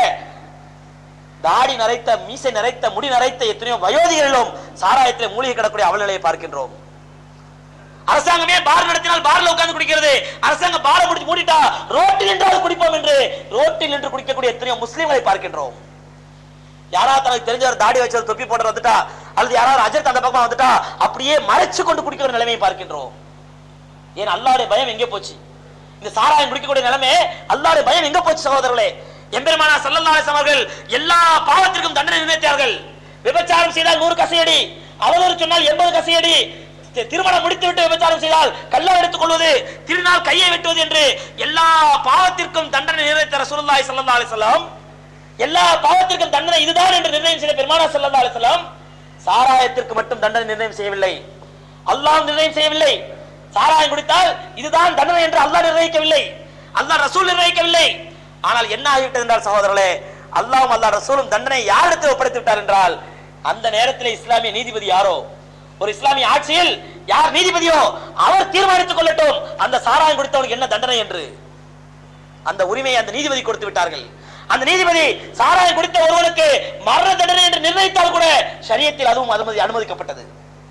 தாடி நரைத்த மீசை நரைத்த முடி நரைத்த எத்தனையோ வயோதிகளிலும் சாராயத்திலே மூலிகை கிடக்கூடிய அவல நிலையை பார்க்கின்றோம் அரசாங்கமே பார் நடத்தினால் பார்ல உட்கார்ந்து குடிக்கிறது அரசாங்கம் பாரை முடிச்சு மூடிட்டா ரோட்டில் நின்றாவது குடிப்போம் என்று ரோட்டில் நின்று குடிக்கக்கூடிய எத்தனையோ முஸ்லிம்களை பார்க்கின்றோம் யாராவது தனக்கு தெரிஞ்சவர் தாடி வச்சவர் தொப்பி போட்டு வந்துட்டா அல்லது யாராவது அஜர்த் அந்த பக்கமா வந்துட்டா அப்படியே மறைச்சு கொண்டு குடிக்கிற ஒரு நிலைமையை பார்க்கின்றோம் ஏன் அல்லாவுடைய பயம் எங்கே போச்சு இந்த சாராயம் குடிக்கக்கூடிய நிலைமை அல்லாவுடைய பயம் எங்க போச்சு சகோதரர்களே எம்பெருமானா ஸல்லல்லாஹு அலைஹி வஸல்லம் அவர்கள் எல்லா பாவத்திற்கும் தண்டனை நிர்ணயித்தார்கள் விபச்சாரம் செய்தால் நூறு கசையடி அவதூறு சொன்னால் எண்பது கசையடி தி- திருமணம் முடித்து விட்டு விபச்சாரம் செய்தால் கல்லா எடுத்துக் கொள்வது திருநாள் கையை வெட்டுவது என்று எல்லா பாவத்திற்கும் தண்டனை நிர்ணயித்த ரசூலுல்லாஹி ஸல்லல்லாஹு அலைஹி வஸல்லம் எல்லா பாவத்திற்கும் தண்டனை இதுதான் என்று நிர்ணயம் செய்த பெருமானா ஸல்லல்லாஹு அலைஹி வஸல்லம் சாராயத்திற்கு மட்டும் தண்டனை நிர்ணயம் செய்யவில்லை அல்லாஹ் நிர்ணயம் செய்யவில்லை சாராயம் குடித்தால் இதுதான் தண்டனை என்று அல்லாஹ் நிர்ணயிக்கவில்லை அல்லாஹ் ரசூல் நிர்ணயிக்கவில்லை ஆனால் என்ன ஆகிவிட்டது என்றால் சகோதரர்களே அல்லாஹ்வும் அல்லாஹ் ரசூலும் தண்டனை யாரிடத்தில் ஒப்படைத்து விட்டார் என்றால் அந்த நேரத்தில் இஸ்லாமிய நீதிபதி யாரோ ஒரு இஸ்லாமிய ஆட்சியில் யார் நீதிபதியோ அவர் தீர்மானித்துக் கொள்ளட்டும் அந்த சாராயம் குடித்தவனுக்கு என்ன தண்டனை என்று அந்த உரிமையை அந்த நீதிபதி கொடுத்து விட்டார்கள் அந்த நீதிபதி சாராயம் குடித்த ஒருவனுக்கு மரண தண்டனை என்று நிர்ணயித்தால் கூட ஷரியத்தில் அதுவும் அனுமதி அனுமதிக்கப்பட்டது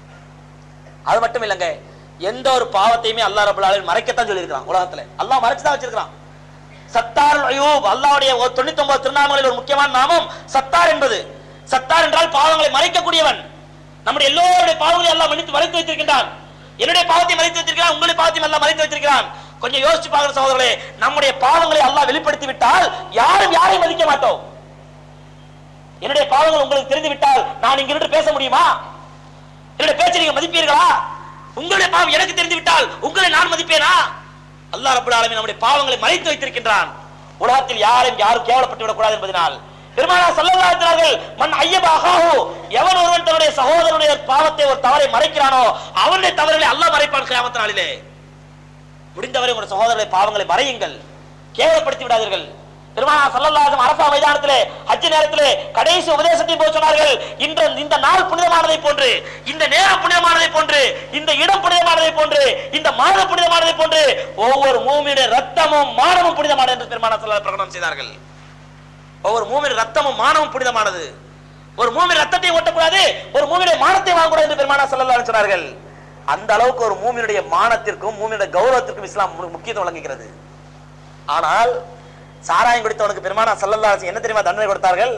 அது மட்டும் இல்லைங்க எந்த ஒரு பாவத்தையுமே அல்லாஹ் ரபுல் ஆலமீன் மறைக்கத்தான் சொல்லியிருக்கான் உலகத்துல அல்லாஹ் மறைச்சு தான் வச்சிருக்கான் சத்தார் அயூப் அல்லாஹ்வுடைய ஒரு தொண்ணூத்தி ஒன்பது திருநாமங்களில் ஒரு முக்கியமான நாமம் சத்தார் என்பது சத்தார் என்றால் பாவங்களை மறைக்கக்கூடியவன் நம்முடைய எல்லோருடைய பாவங்களை எல்லாம் மன்னித்து மறைத்து வைத்திருக்கின்றான் என்னுடைய பாவத்தை மறைத்து வைத்திருக்கிறான் உங்களுடைய பாவத்தையும் எல்லாம் மறைத்து வைத்திருக்கிறான் கொஞ்சம் யோசிச்சு பாருங்க சகோதரர்களே நம்முடைய பாவங்களை அல்லாஹ் வெளிப்படுத்தி விட்டால் யாரும் யாரையும் மதிக்க மாட்டோம் என்னுடைய பாவங்கள் உங்களுக்கு தெரிந்து விட்டால் நான் இங்க நின்று பேச முடியுமா என்னுடைய பேச்சை நீங்க மதிப்பீர்களா உங்களுடைய பாவம் எனக்கு தெரிந்து விட்டால் உங்களை நான் மதிப்பேனா அல்லாஹ் ரப்பல் ஆலமீன் நம்முடைய பாவங்களை மறைத்து வைத்திருக்கின்றான் உலகத்தில் யாரும் யாரும் கேவலப்பட்டு விடக்கூடாது என்பதனால் பெருமானா ஸல்லல்லாஹு அலைஹி வஸல்லம் மன் ஐயப அஹாஹு எவன் ஒருவன் தன்னுடைய சகோதரனுடைய பாவத்தை ஒரு தவறை மறைக்கிறானோ அவனுடைய தவறுகளை அல்லாஹ் மறைப்பான் கியாமத் நாளிலே முடிந்தவரை உங்கள் சகோதரர்களை பாவங்களை மறையுங்கள் கேவலப்படுத்தி விடாதீர்கள் பெருமானா ஸல்லல்லாஹு அலைஹி வஸல்லம் அரஃபா மைதானத்திலே ஹஜ் நேரத்திலே கடைசி உபதேசத்தை போய் சொன்னார்கள் இந்த இந்த நாள் புனிதமானதை போன்று இந்த நேரம் புனிதமானதை போன்று இந்த இடம் புனிதமானதை போன்று இந்த மாதம் புனிதமானதை போன்று ஒவ்வொரு மூமியுடைய ரத்தமும் மானமும் புனிதமானது என்று பெருமானா ஸல்லல்லாஹு பிரகடனம் செய்தார்கள் ஒவ்வொரு மூமியின் ரத்தமும் மானமும் புனிதமானது ஒரு மூமின் ரத்தத்தை ஓட்டக்கூடாது ஒரு மூமியுடைய மானத்தை வாங்கக்கூடாது என்று பெருமானா ஸல்லல்லாஹு அலைஹி சொன்னார்கள் அந்த அளவுக்கு ஒரு மூமியுடைய மானத்திற்கும் மூமியுடைய கௌரவத்திற்கும் இஸ்லாம் மு- முக்கியத்துவம் வழங்குகிறது ஆனால் சாராயம் குடித்தவனுக்கு பெருமானா ஸல்லல்லாஹு அலைஹி வஸல்லம் என்ன தெரியுமா தண்டனை கொடுத்தார்கள்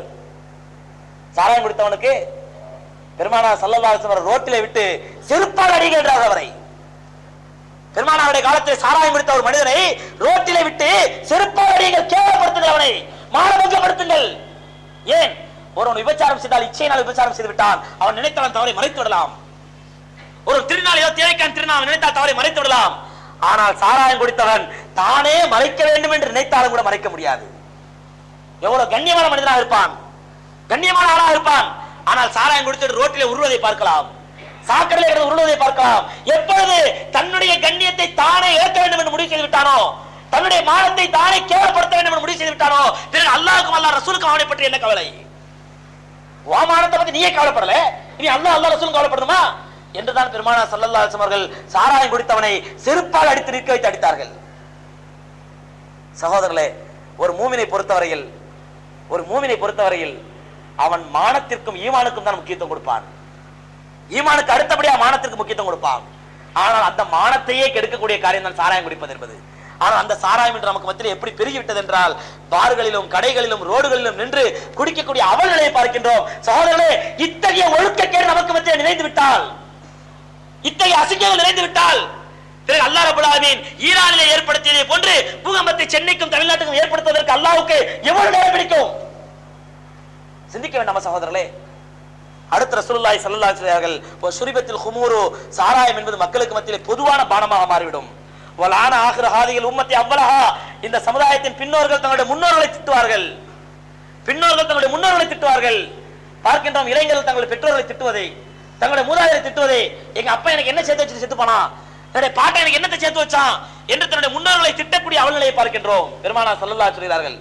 சாராயம் குடித்தவனுக்கு பெருமானா ஸல்லல்லாஹு அலைஹி வஸல்லம் ரோட்டிலே விட்டு செருப்பால் அடிக்கின்றார்கள் அவரை பெருமானாருடைய காலத்தில் சாராயம் குடித்த ஒரு மனிதனை ரோட்டிலே விட்டு செருப்பால் அடியுங்கள் கேவலப்படுத்துங்கள் அவனை மானபங்கப்படுத்துங்கள் ஏன் ஒருவன் விபச்சாரம் செய்தால் இச்சையினால் விபச்சாரம் செய்து விட்டான் அவன் நினைத்தவன் தவறை மறைத்து விடலாம் ஒரு திருநாள் ஏதோ தேவைக்கான் திருநாள் நினைத்தால் தவறை மறைத்து விடலாம் ஆனால் சாராயம் குடித்தவன் தானே மறைக்க வேண்டும் என்று நினைத்தாலும் கூட மறைக்க முடியாது எவ்வளவு கண்ணியமான மனிதனாக இருப்பான் கண்ணியமான ஆளாக இருப்பான் ஆனால் சாராயம் குடித்துட்டு ரோட்டிலே உருவதை பார்க்கலாம் சாக்கடையில் கிடந்து உருவதை பார்க்கலாம் எப்பொழுது தன்னுடைய கண்ணியத்தை தானே ஏற்க வேண்டும் என்று முடிவு செய்து விட்டானோ தன்னுடைய மானத்தை தானே கேவலப்படுத்த வேண்டும் என்று முடிவு செய்து விட்டானோ பிறகு அல்லாஹ்வுக்கும் அல்லாஹ் ரசூலுக்கும் அவனை பற்றி என்ன கவலை வாமானத்தை பத்தி நீயே கவலைப்படல இனி அல்லாஹ் அல்லாஹ் ரசூலும் கவலைப்படணுமா என்றுதான் பெருமானா ஸல்லல்லாஹு அலைஹி வஸல்லம் அவர்கள் சாராயம் குடித்தவனை செருப்பால் அடித்து நிற்க வைத்து அடித்தார்கள் சகோதரர்களே ஒரு மூமினை பொறுத்தவரையில் ஒரு மூமினை பொறுத்தவரையில் அவன் மானத்திற்கும் ஈமானுக்கும் தான் முக்கியத்துவம் கொடுப்பான் ஈமானுக்கு அடுத்தபடியா மானத்திற்கு முக்கியத்துவம் கொடுப்பான் ஆனால் அந்த மானத்தையே கெடுக்கக்கூடிய காரியம் தான் சாராயம் குடிப்பது என்பது ஆனால் அந்த சாராயம் என்று நமக்கு மத்தியில் எப்படி பெருகிவிட்டது என்றால் பார்களிலும் கடைகளிலும் ரோடுகளிலும் நின்று குடிக்கக்கூடிய அவல்களை பார்க்கின்றோம் சகோதரர்களே இத்தகைய ஒழுக்கக்கேடு நமக்கு மத்தியில் நிறைந்து விட்டால் இத்தகைய அசிங்கங்கள் நிறைந்து விட்டால் பிறகு அல்லாஹ் ரப்பல் ஆலமீன் ஈரானிலே ஏற்படுத்தியதை போன்று பூகம்பத்தை சென்னைக்கும் தமிழ்நாட்டுக்கும் ஏற்படுத்துவதற்கு அல்லாஹ்வுக்கு எவ்வளவு நேரம் பிடிக்கும் சிந்திக்க வேண்டாமா சகோதரர்களே அடுத்த ரசூலுல்லாஹி ஸல்லல்லாஹு அலைஹி வஸல்லம் அவர்கள் சுரிபத்தில் ஹுமூரு சாராயம் என்பது மக்களுக்கு மத்தியிலே பொதுவான பானமாக மாறிவிடும் வலான ஆகிற ஹாதிகள் உம்மத்தி அவ்வளஹா இந்த சமுதாயத்தின் பின்னோர்கள் தங்களுடைய முன்னோர்களை திட்டுவார்கள் பின்னோர்கள் தங்களுடைய முன்னோர்களை திட்டுவார்கள் பார்க்கின்றோம் இளைஞர்கள் தங்களுடைய பெற்றோர்களை திட்டுவதை தங்களுடைய மூதாதையரை திட்டுவதை எங்க அப்பா எனக்கு என்ன சேர்த்து வச்சு செத்து போனா என்னுடைய பாட்டை எனக்கு என்னத்தை சேர்த்து வச்சான் என்று தன்னுடைய முன்னோர்களை திட்டக்கூடிய அவல்நிலையை பார்க்கின்றோம் பெருமானா ஸல்லல்லாஹு சொல்கிறார்கள்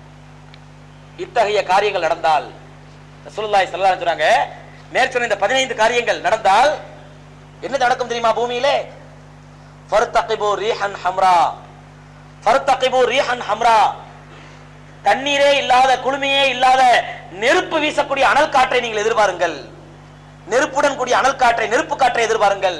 இத்தகைய காரியங்கள் நடந்தால் ரசூலுல்லாஹி ஸல்லல்லாஹு அலைஹி சொல்றாங்க மேற்சொன்ன இந்த 15 காரியங்கள் நடந்தால் என்ன நடக்கும் தெரியுமா பூமியிலே ஃபர்தகிபு ரீஹன் ஹம்ரா ஃபர்தகிபு ரீஹன் ஹம்ரா தண்ணீரே இல்லாத குளுமையே இல்லாத நெருப்பு வீசக்கூடிய அனல் காற்றை நீங்கள் எதிர்பாருங்கள் நெருப்புடன் கூடிய அனல் காற்றை நெருப்பு காற்றை எதிர்பாருங்கள்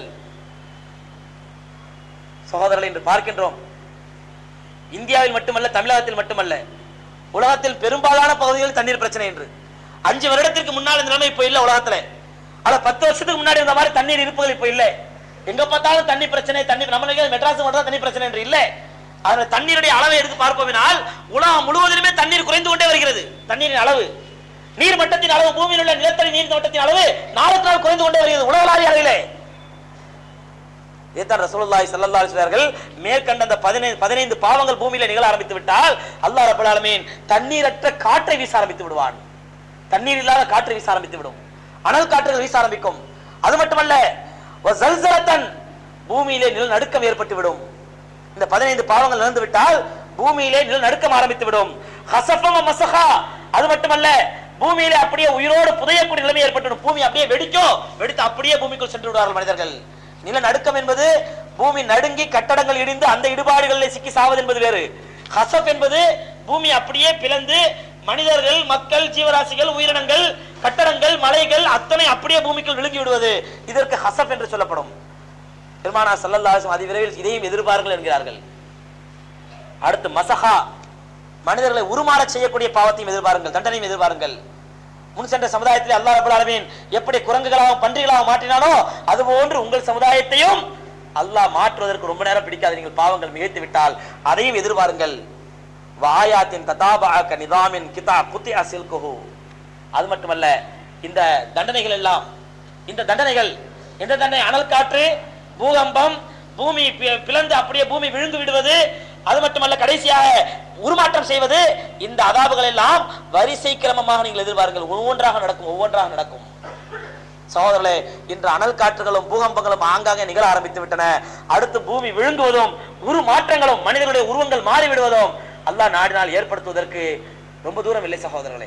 சகோதரர்களை இன்று பார்க்கின்றோம் இந்தியாவில் மட்டுமல்ல தமிழகத்தில் மட்டுமல்ல உலகத்தில் பெரும்பாலான பகுதிகளில் தண்ணீர் பிரச்சனை என்று அஞ்சு வருடத்திற்கு முன்னால் இந்த நிலைமை இப்ப இல்ல உலகத்துல ஆனா பத்து வருஷத்துக்கு முன்னாடி இந்த மாதிரி தண்ணீர் இருப்புகள் இப்ப இல்ல எங்க பார்த்தாலும் தண்ணி பிரச்சனை தண்ணி நம்ம நினைக்கிறது மெட்ராஸ் மட்டும் தான் தண்ணி பிரச்சனை என்று இல்ல அதுல தண்ணீருடைய அளவை எடுத்து பார்ப்போம்னால் உலகம் முழுவதிலுமே தண்ணீர் குறைந்து கொண்டே வருகிறது தண்ணீரின் அளவு நீர் மட்டத்தின் அளவு பூமியில் உள்ள நிலத்தடி நீர் மட்டத்தின் அளவு நாளுக்கு நாள் குறைந்து கொண்டே வருகிறது உலகளாவிய அளவிலே இதைத்தான் ரசூலுல்லாஹி ஸல்லல்லாஹு அலைஹி வஸல்லம் மேற்கண்ட அந்த 15 15 பாவங்கள் பூமியில நிகழ ஆரம்பித்து விட்டால் அல்லாஹ் ரப்பல் ஆலமீன் தண்ணீரற்ற காற்றை வீச ஆரம்பித்து விடுவான் தண்ணீர் இல்லாத காற்றை வீச ஆரம்பித்து விடும் அனல் காற்றுகள் வீச ஆரம்பிக்கும் அது மட்டுமல்ல வஸல்ஸலத்தன் பூமியிலே நிலநடுக்கம் ஏற்பட்டு விடும் இந்த 15 பாவங்கள் நடந்து விட்டால் பூமியிலே நிலநடுக்கம் ஆரம்பித்து விடும் ஹசஃபம் வ மஸஹா அது மட்டுமல்ல பூமியிலே அப்படியே உயிரோடு புதையக்கூடிய நிலைமை ஏற்பட்டுவிடும் பூமி அப்படியே வெடிக்கும் வெடித்து அப்படியே பூமிக்குள் சென்று விடுவார்கள் மனிதர்கள் நிலநடுக்கம் என்பது பூமி நடுங்கி கட்டடங்கள் இடிந்து அந்த இடுபாடுகளில் சிக்கி சாவது என்பது வேறு ஹசப் என்பது பூமி அப்படியே பிளந்து மனிதர்கள் மக்கள் ஜீவராசிகள் உயிரினங்கள் கட்டடங்கள் மலைகள் அத்தனை அப்படியே பூமிக்குள் விழுங்கி விடுவது இதற்கு ஹசப் என்று சொல்லப்படும் பெருமானா சல்லல்லாஹு அதிவிரைவில் இதையும் எதிர்பார்கள் என்கிறார்கள் அடுத்து மசஹா மனிதர்களை உருமாறச் செய்யக்கூடிய பாவத்தையும் எதிர்பாருங்கள் தண்டனையும் எதிர்பாருங்கள் முன் சென்ற சமுதாயத்தில் அல்லாஹ் ரபுல் ஆலமீன் எப்படி குரங்குகளாகவும் பன்றிகளாகவும் மாற்றினானோ அதுபோன்று உங்கள் சமுதாயத்தையும் அல்லாஹ் மாற்றுவதற்கு ரொம்ப நேரம் பிடிக்காது நீங்கள் பாவங்கள் மிகைத்து விட்டால் அதையும் எதிர்பாருங்கள் வாயாத்தின் ததாபாக நிதாமின் கிதா குத்தி அசில்குஹு அது மட்டுமல்ல இந்த தண்டனைகள் எல்லாம் இந்த தண்டனைகள் எந்த தண்டனை அனல் காற்று பூகம்பம் பூமி பி- பிளந்து அப்படியே பூமி விழுந்து விடுவது அது மட்டுமல்ல கடைசியாக உருமாற்றம் செய்வது இந்த அதாபுகள் எல்லாம் வரிசை கிரமமாக நீங்கள் எதிர்பாருங்கள் ஒவ்வொன்றாக நடக்கும் ஒவ்வொன்றாக நடக்கும் சகோதரர்களே இன்று அனல் காற்றுகளும் பூகம்பங்களும் ஆங்காங்கே நிகழ ஆரம்பித்து விட்டன அடுத்து பூமி விழுங்குவதும் உரு மாற்றங்களும் மனிதர்களுடைய உருவங்கள் மாறிவிடுவதும் அல்லாஹ் நாடினால் ஏற்படுத்துவதற்கு ரொம்ப தூரம் இல்லை சகோதரர்களே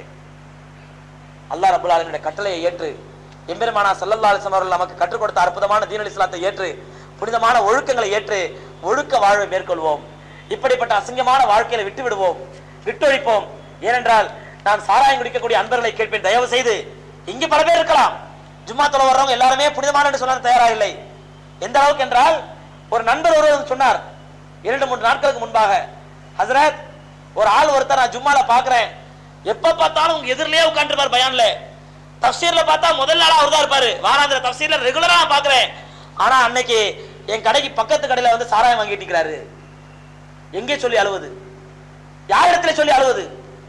அல்லாஹ் ரபுல் ஆலமினுடைய கட்டளையை ஏற்று எம்பெருமானா சல்லல்லா அலிஸ்லாம் அவர்கள் நமக்கு கற்றுக் கொடுத்த அற்புதமான தீனல் இஸ்லாத்தை ஏற்று புனிதமான ஒழுக்கங்களை ஏற்று ஒழுக்க வாழ்வை மேற்கொள்வோம் இப்படிப்பட்ட அசிங்கமான வாழ்க்கையில விட்டு விடுவோம் விட்டொழிப்போம் ஏனென்றால் நான் சாராயம் குடிக்கக்கூடிய அன்பர்களை கேட்பேன் தயவு செய்து இங்கு பல பேர் இருக்கலாம் ஜும்மா தொலை வர்றவங்க எல்லாருமே புனிதமான என்று சொல்ல தயாரா இல்லை எந்த அளவுக்கு என்றால் ஒரு நண்பர் ஒருவர் சொன்னார் இரண்டு மூன்று நாட்களுக்கு முன்பாக ஹசரத் ஒரு ஆள் ஒருத்தர் நான் ஜும்மால பாக்குறேன் எப்ப பார்த்தாலும் உங்க எதிரிலேயே உட்காந்துருப்பார் பயான்ல தப்சீர்ல பார்த்தா முதல் நாளா அவர் தான் இருப்பாரு வாராந்திர தப்சீர்ல ரெகுலரா நான் பாக்குறேன் ஆனா அன்னைக்கு என் கடைக்கு பக்கத்து கடையில வந்து சாராயம் வாங்கிட்டு இருக்கிறாரு எங்கே சொல்லி அழுவது யார் இடத்துல சொல்லி அழுவது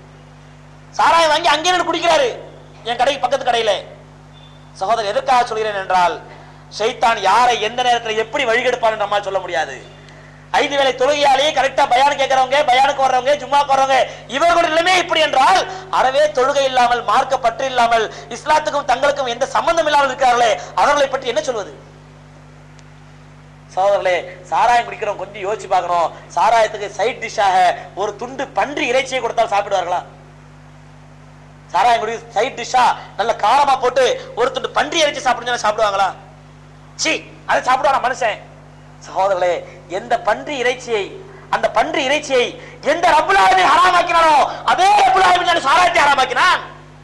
சாராயம் வாங்கி அங்கே நின்னு குடிக்கிறாரு என் கடைக்கு பக்கத்து கடையில சகோதரர் எதற்காக சொல்கிறேன் என்றால் ஷைத்தான் யாரை எந்த நேரத்தில் எப்படி வழிகெடுப்பான்னு நம்மால் சொல்ல முடியாது ஐந்து வேளை தொழுகையாலேயே கரெக்டா பயான் கேட்கறவங்க பயானுக்கு வர்றவங்க ஜும்மாக்கு வர்றவங்க இவர்களுடைய நிலைமை இப்படி என்றால் அறவே தொழுகை இல்லாமல் மார்க்க பற்று இல்லாமல் இஸ்லாத்துக்கும் தங்களுக்கும் எந்த சம்பந்தம் இல்லாமல் இருக்கிறார்களே அவர்களை பற்றி என்ன சொல்வது சகோதரர்களே சாராயம் குடிக்கிறவங்க கொஞ்சம் யோசிச்சு பார்க்கணும் சாராயத்துக்கு சைட் டிஷ்ஷாக ஒரு துண்டு பன்றி இறைச்சியை கொடுத்தால் சாப்பிடுவார்களா சாராயம் குடி சைட் டிஷ்ஷா நல்ல காரமா போட்டு ஒரு துண்டு பன்றி இறைச்சி சாப்பிடுங்க சாப்பிடுவாங்களா சி அதை சாப்பிடுவானா மனுஷன் சகோதரர்களே எந்த பன்றி இறைச்சியை அந்த பன்றி இறைச்சியை எந்த ரப்புலாலுமே ஹராமாக்கினானோ அதே ரப்புலாலுமே நான் சாராயத்தை ஹராமாக்கினான்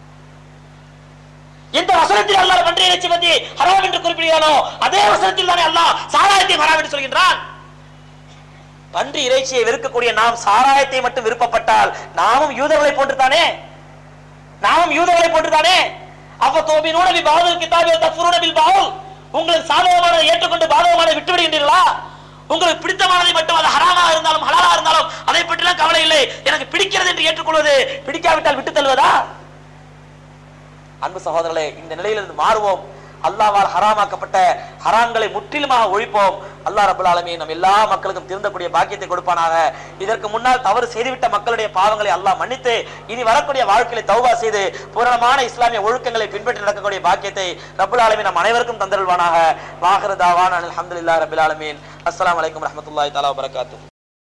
எந்த வசனத்தில் அல்லாஹ் பன்றி இறைச்சி பற்றி ஹராம் என்று குறிப்பிடுகிறானோ அதே வசனத்தில் தானே அல்லாஹ் சாராயத்தை ஹராம் என்று சொல்கின்றான் பன்றி இறைச்சியை வெறுக்கக்கூடிய நாம் சாராயத்தை மட்டும் விருப்பப்பட்டால் நாமும் யூதர்களை போன்றுதானே நாமும் யூதர்களை போன்றுதானே அப்ப தோபினூன பி பாதுல் கிதாபி தஃபுரூன பில் பாவுல் உங்களுக்கு சாதகமானதை ஏற்றுக்கொண்டு பாதகமானதை விட்டு விடுகின்றீர்களா உங்களுக்கு பிடித்தமானதை மட்டும் அது ஹராமா இருந்தாலும் ஹலாலா இருந்தாலும் அதை பற்றிலாம் கவலை இல்லை எனக்கு பிடிக்கிறது என்று ஏற்றுக்கொள்வது பிடிக்காவிட்டால் விட்டு தள்ளுவதா அன்பு சகோதரர்களே இந்த நிலையிலிருந்து மாறுவோம் அல்லாவால் ஹராமாக்கப்பட்ட ஹராங்களை முற்றிலுமாக ஒழிப்போம் அல்லாஹ் ரபுல் ஆலமீன் நம் எல்லா மக்களுக்கும் திருந்தக்கூடிய பாக்கியத்தை கொடுப்பானாக இதற்கு முன்னால் தவறு செய்துவிட்ட மக்களுடைய பாவங்களை அல்லாஹ் மன்னித்து இனி வரக்கூடிய வாழ்க்கையை தௌபா செய்து பூரணமான இஸ்லாமிய ஒழுக்கங்களை பின்பற்றி நடக்கக்கூடிய பாக்கியத்தை ரபுல் ஆலமீன் நம் அனைவருக்கும் தந்தருள்வானாக வாஹிரு தாவான் அல்ஹம்துலில்லாஹி ரபில் ஆலமீன் அஸ்ஸலாமு அலைக்கும் வரஹ்மத்துல்லாஹி தஆலா வபரகாத்துஹு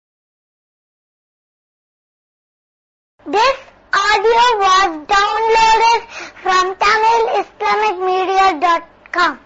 This audio was downloaded from TamilIslamicMedia.com.